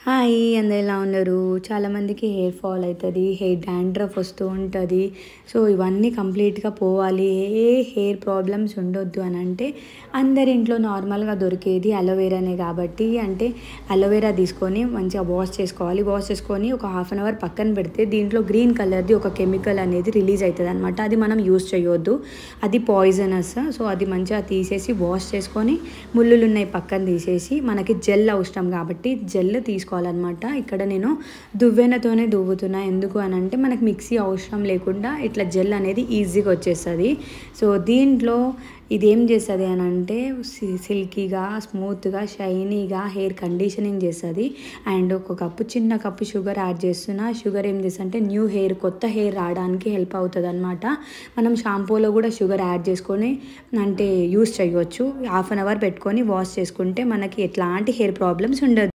hi అందరు ఎలా ఉన్నారు చాలామందికి హెయిర్ ఫాల్ అవుతుంది హెయిర్ డాండ్రఫ్ వస్తూ ఉంటుంది సో ఇవన్నీ కంప్లీట్గా పోవాలి ఏ హెయిర్ ప్రాబ్లమ్స్ ఉండొద్దు అని అంటే అందరి ఇంట్లో నార్మల్గా దొరికేది అలోవెరానే కాబట్టి అంటే అలోవెరా తీసుకొని మంచిగా వాష్ చేసుకోవాలి వాష్ చేసుకొని ఒక హాఫ్ అన్ అవర్ పక్కన పెడితే దీంట్లో గ్రీన్ కలర్ది ఒక కెమికల్ అనేది రిలీజ్ అవుతుంది అనమాట అది మనం యూస్ చేయొద్దు అది పాయిజనస్ సో అది మంచిగా తీసేసి వాష్ చేసుకొని ముళ్ళులు ఉన్నాయి పక్కన తీసేసి మనకి జెల్ అవసరం కాబట్టి జెల్ తీసుకోవాలన్నమాట ఇక్కడ నేను దువ్వెనతోనే దువ్వుతున్నా ఎందుకు అని అంటే మనకి మిక్సీ అవసరం లేకుండా ఇట్లా జెల్ అనేది ఈజీగా వచ్చేస్తుంది సో దీంట్లో ఇది ఏం చేస్తుంది అని అంటే సిల్కీగా స్మూత్గా షైనీగా హెయిర్ కండిషనింగ్ చేస్తుంది అండ్ ఒక కప్పు చిన్న కప్పు షుగర్ యాడ్ చేస్తున్నా షుగర్ ఏం చేస్తుంది అంటే న్యూ హెయిర్ కొత్త హెయిర్ రావడానికి హెల్ప్ అవుతుంది అనమాట మనం షాంపూలో కూడా షుగర్ యాడ్ చేసుకొని అంటే యూస్ చేయవచ్చు హాఫ్ అన్ అవర్ పెట్టుకొని వాష్ చేసుకుంటే మనకి ఎట్లాంటి హెయిర్ ప్రాబ్లమ్స్ ఉండదు